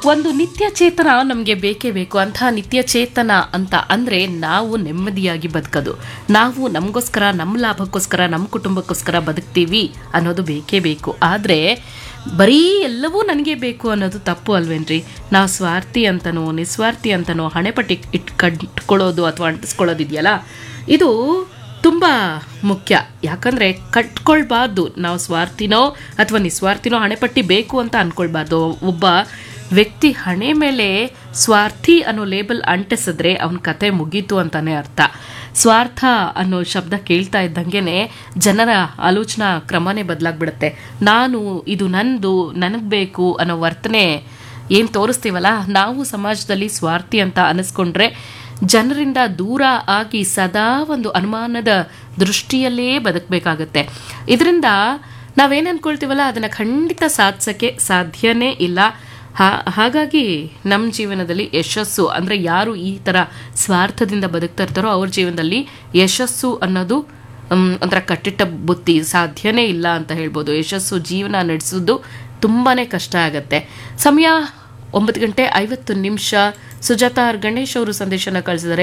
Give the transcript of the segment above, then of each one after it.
ಒಂದು ನಿತ್ಯ ಚೇತನ ನಮಗೆ ಬೇಕೇ ಬೇಕು ಅಂತಹ ನಿತ್ಯ ಚೇತನ ಅಂತ ಅಂದರೆ ನಾವು ನೆಮ್ಮದಿಯಾಗಿ ಬದುಕೋದು ನಾವು ನಮಗೋಸ್ಕರ ನಮ್ಮ ಲಾಭಕ್ಕೋಸ್ಕರ ನಮ್ಮ ಕುಟುಂಬಕ್ಕೋಸ್ಕರ ಬದುಕ್ತೀವಿ ಅನ್ನೋದು ಬೇಕೇ ಬೇಕು ಆದರೆ ಬರೀ ಎಲ್ಲವೂ ನನಗೆ ಬೇಕು ಅನ್ನೋದು ತಪ್ಪು ಅಲ್ವೇನ್ರಿ ನಾವು ಸ್ವಾರ್ಥಿ ಅಂತನೋ ನಿಸ್ವಾರ್ಥಿ ಅಂತನೋ ಹಣೆಪಟ್ಟಿ ಇಟ್ ಕಟ್ಕೊಳ್ಳೋದು ಅಥವಾ ಅಂಟಿಸ್ಕೊಳ್ಳೋದಿದೆಯಲ್ಲ ಇದು ತುಂಬ ಮುಖ್ಯ ಯಾಕಂದರೆ ಕಟ್ಕೊಳ್ಬಾರ್ದು ನಾವು ಸ್ವಾರ್ಥಿನೋ ಅಥವಾ ನಿಸ್ವಾರ್ಥಿನೋ ಹಣೆಪಟ್ಟಿ ಬೇಕು ಅಂತ ಅಂದ್ಕೊಳ್ಬಾರ್ದು ಒಬ್ಬ ವ್ಯಕ್ತಿ ಹಣೆ ಮೇಲೆ ಸ್ವಾರ್ಥಿ ಅನ್ನೋ ಲೇಬಲ್ ಅಂಟಿಸಿದ್ರೆ ಅವನ ಕತೆ ಮುಗೀತು ಅಂತಾನೆ ಅರ್ಥ ಸ್ವಾರ್ಥ ಅನ್ನೋ ಶಬ್ದ ಕೇಳ್ತಾ ಇದ್ದಂಗೆನೆ ಜನರ ಆಲೋಚನಾ ಕ್ರಮನೇ ಬದಲಾಗ್ಬಿಡುತ್ತೆ ನಾನು ಇದು ನಂದು ನನಗೆ ಬೇಕು ಅನ್ನೋ ವರ್ತನೆ ಏನು ತೋರಿಸ್ತೀವಲ್ಲ ನಾವು ಸಮಾಜದಲ್ಲಿ ಸ್ವಾರ್ಥಿ ಅಂತ ಅನಿಸ್ಕೊಂಡ್ರೆ ಜನರಿಂದ ದೂರ ಆಗಿ ಸದಾ ಒಂದು ಅನುಮಾನದ ದೃಷ್ಟಿಯಲ್ಲೇ ಬದುಕಬೇಕಾಗತ್ತೆ ಇದರಿಂದ ನಾವೇನು ಅನ್ಕೊಳ್ತೀವಲ್ಲ ಅದನ್ನು ಖಂಡಿತ ಸಾಧಿಸೋಕ್ಕೆ ಸಾಧ್ಯನೇ ಇಲ್ಲ ಹಾ- ಹಾಗಾಗಿ ನಮ್ಮ ಜೀವನದಲ್ಲಿ ಯಶಸ್ಸು ಅಂದರೆ ಯಾರು ಈ ಥರ ಸ್ವಾರ್ಥದಿಂದ ಬದುಕ್ತಾ ಇರ್ತಾರೋ ಅವ್ರ ಜೀವನದಲ್ಲಿ ಯಶಸ್ಸು ಅನ್ನೋದು ಮ್, ಒಂಥರ ಕಟ್ಟಿಟ್ಟ ಬುತ್ತಿ ಸಾಧ್ಯನೇ ಇಲ್ಲ ಅಂತ ಹೇಳ್ಬೋದು ಯಶಸ್ಸು ಜೀವನ ನಡೆಸೋದು ತುಂಬಾ ಕಷ್ಟ ಆಗತ್ತೆ ಸಮಯ ಒಂಬತ್ತು ಗಂಟೆ ಐವತ್ತು ನಿಮಿಷ ಸುಜಾತ ಆರ್ ಗಣೇಶ್ ಅವರು ಸಂದೇಶನ ಕಳಿಸಿದರೆ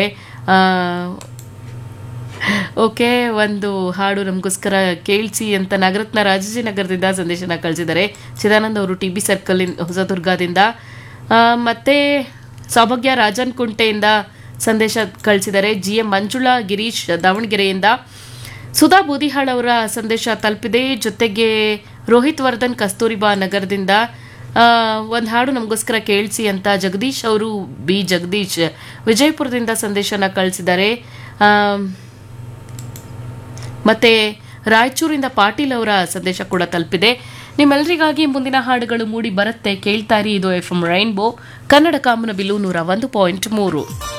ಓಕೆ ಒಂದು ಹಾಡು ನಮಗೋಸ್ಕರ ಕೇಳಿಸಿ ಅಂತ ನಗರತ್ನ ರಾಜಾಜಿನಗರದಿಂದ ಸಂದೇಶನ ಕಳಿಸಿದ್ದಾರೆ ಚಿದಾನಂದ್ ಅವರು ಟಿ ಬಿ ಸರ್ಕಲ್ ಹೊಸದುರ್ಗದಿಂದ ಆ, ಮತ್ತೆ ಸೌಭಾಗ್ಯ ರಾಜನ್ ಕುಂಟೆಯಿಂದ ಸಂದೇಶ ಕಳಿಸಿದ್ದಾರೆ ಜಿ ಎಂ ಮಂಜುಳಾ ಗಿರೀಶ್ ದಾವಣಗೆರೆಯಿಂದ ಸುಧಾ ಬೂದಿಹಾಳ್ ಅವರ ಸಂದೇಶ ತಲುಪಿದೆ ಜೊತೆಗೆ ರೋಹಿತ್ ವರ್ಧನ್ ಕಸ್ತೂರಿಬಾ ನಗರದಿಂದ ಒಂದು ಹಾಡು ನಮಗೋಸ್ಕರ ಕೇಳಿಸಿ ಅಂತ ಜಗದೀಶ್ ಅವರು ಬಿ ಜಗದೀಶ್ ವಿಜಯಪುರದಿಂದ ಸಂದೇಶನ ಕಳಿಸಿದ್ದಾರೆ ಆ, ಮತ್ತೆ ರಾಯಚೂರಿಂದ ಪಾಟೀಲ್ ಅವರ ಸಂದೇಶ ಕೂಡ ತಲುಪಿದೆ ನಿಮ್ಮೆಲ್ಲರಿಗಾಗಿ ಮುಂದಿನ ಹಾಡುಗಳು ಮೂಡಿ ಬರುತ್ತೆ ಕೇಳ್ತಾರಿ ಇದು ಎಫ್ ಎಂ ರೈನ್ಬೋ ಕನ್ನಡ ಕಾಮನ ಬಿಲು ನೂರ ಒಂದು ಪಾಯಿಂಟ್ ಮೂರು